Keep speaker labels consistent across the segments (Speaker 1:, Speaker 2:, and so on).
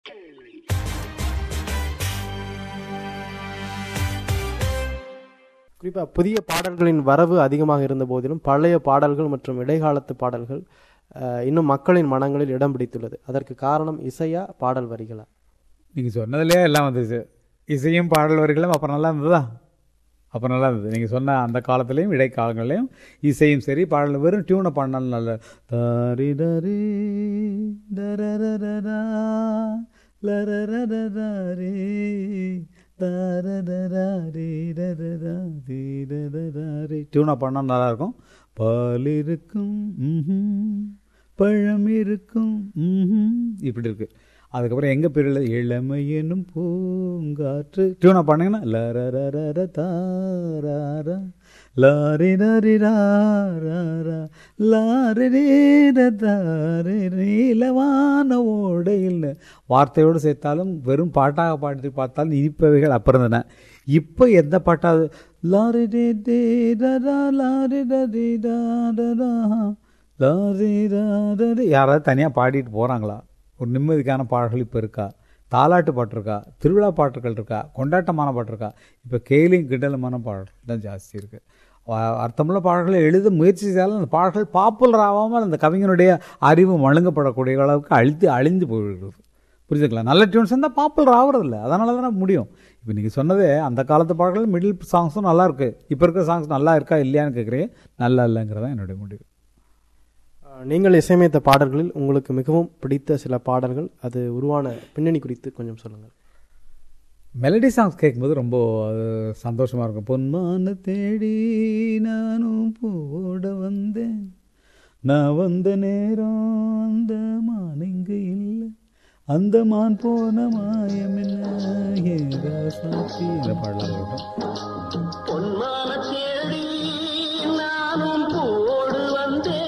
Speaker 1: குறிப்பாக புதிய பாடல்களின் வரவு அதிகமாக இருந்த போதிலும் பழைய பாடல்கள் மற்றும் இடைக்காலத்து பாடல்கள் அஹ், இன்னும் மக்களின் மனங்களில் இடம் பிடித்துள்ளது அதற்கு காரணம் இசையா பாடல் வரிகளா
Speaker 2: நீங்கள் சொன்னதுலேயே எல்லாம் வந்துச்சு இசையும் பாடல் வரிகளும் அப்புறம் நல்லா இருந்ததா அப்புறம் நல்லா இருந்தது நீங்கள் சொன்ன அந்த காலத்துலேயும் இடைக்காலங்களையும் இசையும் சரி பாடல் வெறும் டியூனை பாடினாலும் நல்ல தாரி தரி தரரரரா, லரரரரரே, தாரரரரே, ரரரா, தீரரரரே. டியூனை பாடினா நல்லா இருக்கும் பால் இருக்கும் ம்ஹும், பழம் இருக்கும் ம்ஹும். இப்படி இருக்கு அதுக்கப்புறம் எங்க பேரில் இளமை எனும் பூங்காற்று டியூனை பண்ணீங்கன்னா லரரரர தாராரா லாரி லாரி ராரா லாரி தாரி நீலவான ஓடையில் வார்த்தையோடு சேர்த்தாலும் வெறும் பாட்டாக பாடி பார்த்தாலும் இனிப்பவைகள் அப்போ இருந்தன இப்போ எந்த பாட்டாவது லாரி டே டே டரா லாரி டரி டரா லாரி டரா யாராவது தனியாக பாடிட்டு போகிறாங்களா ஒரு நிம்மதிக்கான பாடல்கள் இப்போ இருக்கா தாலாட்டு பாட்டு இருக்கா திருவிழா பாட்டுகள் இருக்கா கொண்டாட்டமான பாட்டு இருக்கா இப்போ கேலியும் கிண்டலுமான பாடல்கள் தான் ஜாஸ்தி இருக்குது அர்த்தமுள்ள பாடல்களை எழுத முயற்சி செய்தாலும் அந்த பாடல்கள் பாப்புலர் ஆகாமல் அந்த கவிஞனுடைய அறிவு மழுங்கப்படக்கூடிய அளவுக்கு அழித்து அழிந்து போய்விடுறது புரிஞ்சுக்கலாம் நல்ல டியூன்ஸ் இருந்தால் பாப்புலர் ஆகுறதில்ல அதனால தானே முடியும் இப்போ நீங்கள் சொன்னதே அந்த காலத்து பாடல்கள் மிடில் சாங்ஸும் நல்லா இருக்கு இப்போ இருக்கிற சாங்ஸ் நல்லா இருக்கா இல்லையான்னு கேட்குறீங்க நல்லா இல்லைங்கிறதான் என்னுடைய முடிவு
Speaker 1: அஹ், நீங்கள் இசையமைத்த பாடல்களில் உங்களுக்கு மிகவும் பிடித்த சில பாடல்கள் அது உருவான பின்னணி குறித்து கொஞ்சம் சொல்லுங்கள்
Speaker 2: மெலடி சாங்ஸ் கேட்கும்போது ரொம்ப அது சந்தோஷமாக இருக்கும் பொன்மான தேடி நானும் போட வந்தேன் நான் வந்த நேரம் அந்த மான் இங்கு இல்லை அந்த மான் போன மாயம் என்ன ஏதா சாத்தி இந்த பாடலாம் இருக்கும்
Speaker 3: பொன்மான தேடி நானும் போடு வந்தேன்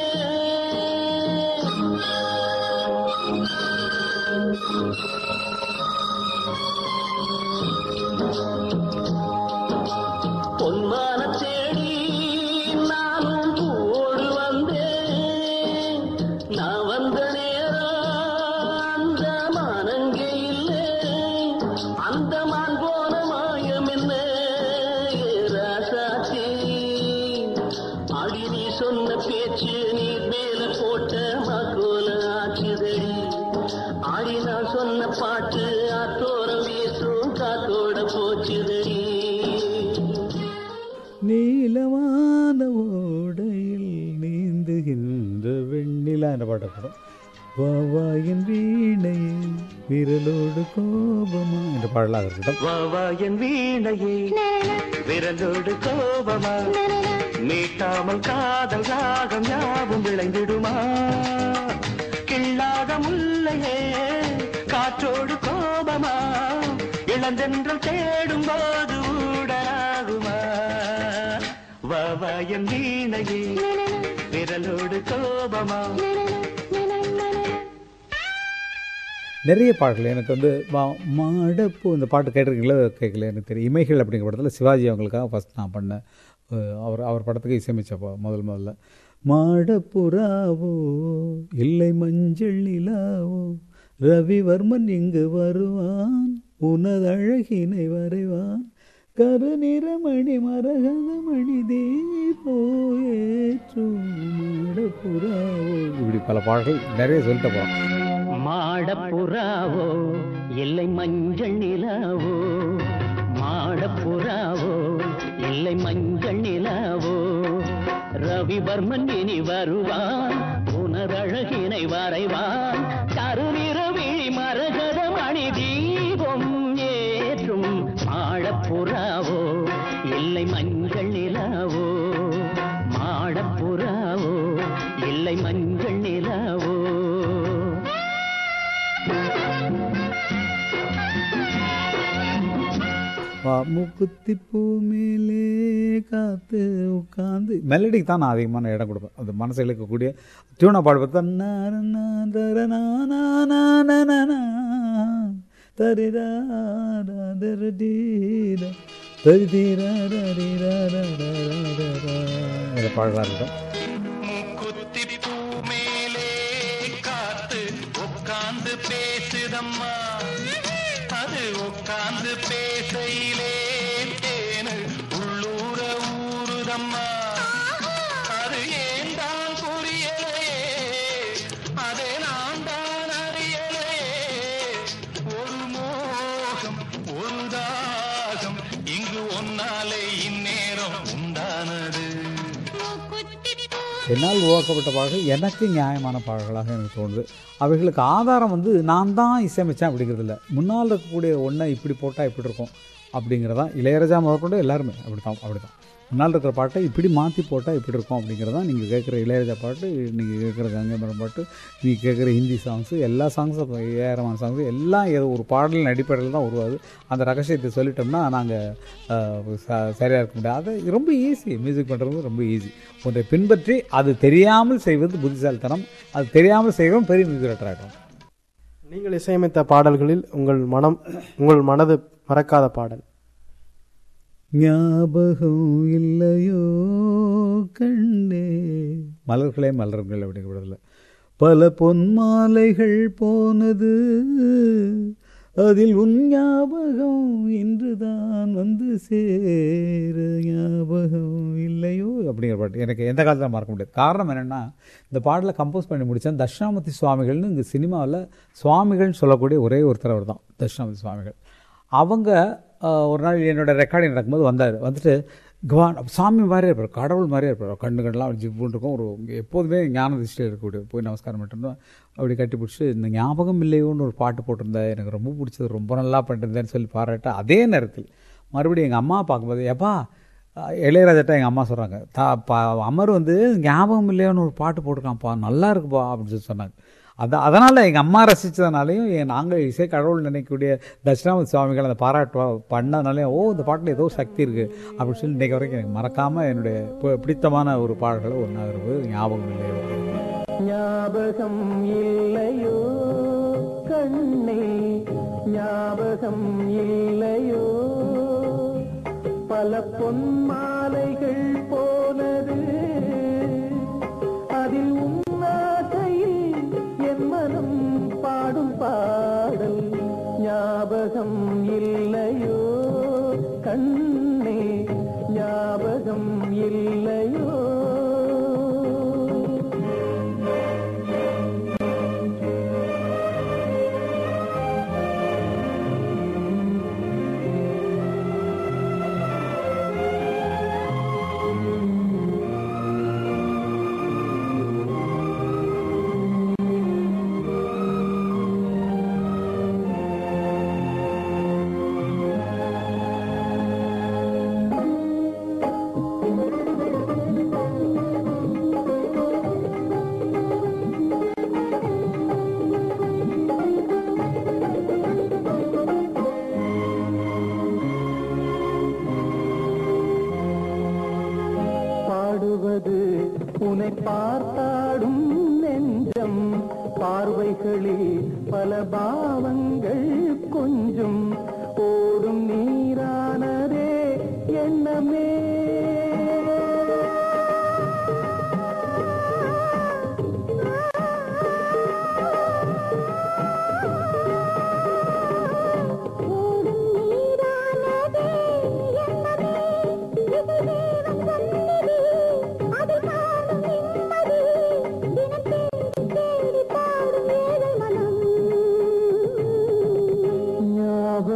Speaker 3: பொன்மான தேடி நானும் போடு வந்தேன் நான் வந்த நேரம் அந்த மானங்கே இல்லை அந்த மான் போன மாயம் என்ன ராசாத்தி அடி நீ சொன்ன பேச்சு நீ மேல போட்ட மகோல ஆச்சுதடி அடி நான் சொன்ன பாட்டு ஆத்தோரம் வீசும் காத்தோட போச்சுதடி
Speaker 2: நீலமான ஓடையில் நீந்துகின்ற வெண்ணிலா என்ற பாட்டு இருக்கும் வாவாயின் வீணையில் விரலோடு கோபமா என்ற பாடலாக இருக்கட்டும்
Speaker 3: வாவா என் வீணையே விரலோடு கோபமா மீட்டாமல் காதல் ராகம் யாவும் விளைந்திடுமா கிள்ளாத முல்லையே காற்றோடு கோபமா இளந்தென்றல் தேடும் போது ஊடலாகுமா வாவா என் வீணையே விரலோடு கோபமா
Speaker 2: நிறைய பாடல்கள் எனக்கு வந்து மா- மாடப்பூ இந்த பாட்டு கேட்டிருக்கீங்களோ கேட்கல எனக்கு தெரியும் இமைகள் அப்படிங்கிற படத்தில் சிவாஜி அவங்களுக்காக ஃபஸ்ட் நான் பண்ணேன் அஹ் அவர் அவர் படத்துக்கு இசையமைச்சப்போ முதல் முதல்ல மாடப்புறாவோ இல்லை மஞ்சள் நிலாவோ ரவிவர்மன் இங்கு வருவான் உனது அழகினை வரைவான் கருநிறமணி மரகதமணி தீபோ ஏற்றும் மாடப்புறாவோ இப்படி பல பாடல்கள் நிறைய சொல்லிட்டு போகிறோம்
Speaker 3: மாடப்புறாவோ இல்லை மஞ்சள் நிலாவோ மாடப்புறாவோ இல்லை மஞ்சள் நிலாவோ ரவிவர்மன் இனி வருவான் புனரழகினை வரைவான் கருநிறவிழி மரகத மணி தீபம் ஏற்றும் மாடப்புறாவோ இல்லை மஞ்சள் நிலாவோ மாடப்புறாவோ இல்லை மஞ்சள் நிலாவோ
Speaker 2: வா மூக்குத்தி பூ மேலே காத்து உட்காந்து மெலடிக்கு தான் நான் அதிகமான இடம் கொடுப்பேன் அது மனசு இழுக்கக்கூடிய டியூனை பாடுவேன் தன்னா நன்னா தர நா நா நா நா நா நா. தரிரா ரா தர டீரா தரி தீரா ரா ரி ரா ரா ரா ரா ரா ரா. இதை பாடலாம் இருக்கும்
Speaker 3: குத்தி பூ மேலே காத்து உட்கார்ந்து பேசுதம்மா
Speaker 4: அது உட்கார்ந்து பேசையிலே தேனு உள்ளூர ஊருதம்மா அது ஏன் தான் புரியலையே அதை நான் தான் அறியலையே ஒரு மோகம் ஒரு தாகம் இங்கு ஒன்னாலே இந்நேரம் உண்டானது
Speaker 2: என்னால் உருவாக்கப்பட்ட பாடல்கள் எனக்கு நியாயமான பாடல்களாக எனக்கு தோணுது அவைகளுக்கு ஆதாரம் வந்து நான் தான் இசையமைச்சேன் அப்படிங்கிறது இல்லை முன்னால் இருக்கக்கூடிய ஒன்றை இப்படி போட்டால் இப்படி இருக்கும் அப்படிங்கிறதான் இளையராஜா முதற்கொண்டு எல்லாருமே அப்படி தான் அப்படி தான் முன்னால் இருக்கிற பாட்டை இப்படி மாற்றி போட்டால் இப்படி இருக்கும் அப்படிங்கிறதான் நீங்கள் கேட்குற இளையராஜா பாட்டு நீங்கள் கேட்குற கங்கைமரம் பாட்டு நீங்கள் கேட்குற ஹிந்தி சாங்ஸு எல்லா சாங்ஸும் ஏஆரமான சாங்ஸு எல்லாம் ஏதோ ஒரு பாடலின் அடிப்படையில் தான் உருவாது அந்த ரகசியத்தை சொல்லிட்டோம்னா நாங்கள் சரியாக இருக்க முடியாது அது ரொம்ப ஈஸி மியூசிக் பண்ணுறது ரொம்ப ஈஸி ஒன்றை பின்பற்றி அது தெரியாமல் செய்வது புத்திசாலித்தனம் அது தெரியாமல் செய்வதும் பெரிய மியூசிக் டைரக்டர் ஆகிடும்
Speaker 1: நீங்கள் இசையமைத்த பாடல்களில் உங்கள் மனம் உங்கள் மனது மறக்காத பாடல்
Speaker 2: ஞாபகம் இல்லையோ கண்ணே மலர்களே மலர்கள் அப்படிங்கிறதுல பல பொன்மாலைகள் போனது அதில் உன் ஞாபகம் இன்றுதான் வந்து சேர ஞாபகம் இல்லையோ அப்படிங்கிற பாட்டு எனக்கு எந்த காலத்தில் மறக்க முடியாது காரணம் என்னென்னா இந்த பாடலை கம்போஸ் பண்ணி முடித்தேன் தட்சிணாமூர்த்தி சுவாமிகள்னு இங்கே சினிமாவில் சுவாமிகள்னு சொல்லக்கூடிய ஒரே ஒருத்தர் அவர் தான் தட்சிணாமூர்த்தி சுவாமிகள் அவங்க ஆஹ், ஒரு நாள் என்னோட ரெக்கார்டிங் நடக்கும்போது வந்தார் வந்துட்டு கவான் சாமி மாதிரியே இருப்பார் கடவுள் மாதிரியே இருப்பார் கண்ணு கண்ணெலாம் ஜிப்புன்னு இருக்கும் ஒரு எப்போதுமே ஞான திருஷ்டியில் இருக்கக்கூடிய போய் நமஸ்காரம் பண்ணிட்டு அப்படி கட்டி பிடிச்சி இந்த ஞாபகம் இல்லையோன்னு ஒரு பாட்டு போட்டிருந்தேன் எனக்கு ரொம்ப பிடிச்சது ரொம்ப நல்லா பண்ணிருந்தேன்னு சொல்லி பாராட்ட அதே நேரத்தில் மறுபடியும் எங்கள் அம்மா பார்க்கும்போது எப்பா இளையராஜாட்ட எங்கள் அம்மா சொல்கிறாங்க தா பா அமர் வந்து ஞாபகம் இல்லையோன்னு ஒரு பாட்டு போட்டிருக்கான்ப்பா நல்லா இருக்குப்பா அப்படின்னு சொல்லி சொன்னாங்க அதான் அதனால் எங்கள் அம்மா ரசித்ததுனாலையும் என் நாங்கள் இசை கடவுள் நினைக்கக்கூடிய தட்சிணாமூர்த்தி சுவாமிகள் அந்த பாராட்டு பண்ணதுனாலையும் ஓ இந்த பாட்டில் ஏதோ சக்தி இருக்குது அப்படின்னு சொல்லி இன்றைக்கு வரைக்கும் எனக்கு மறக்காமல் என்னுடைய பி- பிடித்தமான ஒரு பாடல்களை ஒன்றா இருப்பது ஞாபகம் இல்லையோ
Speaker 3: ஞாபகம் இல்லையோ கண்ணே ஞாபகம் இல்லையோ பல பொன்மாலைகள் போனது அதில் உன்னாசையில் என் மனம் பாடும் பாடல் ஞாபகம் இல்லையோ கண்ணே ஞாபகம் இல்லையோ பாடுவது உன்னை பார்த்தாடும் நெஞ்சம் பார்வைகளில் பல பாவங்கள் கொஞ்சம் ஓடும் நீரானதே எண்ணமே ஞாபகம்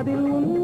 Speaker 3: அதில் உன்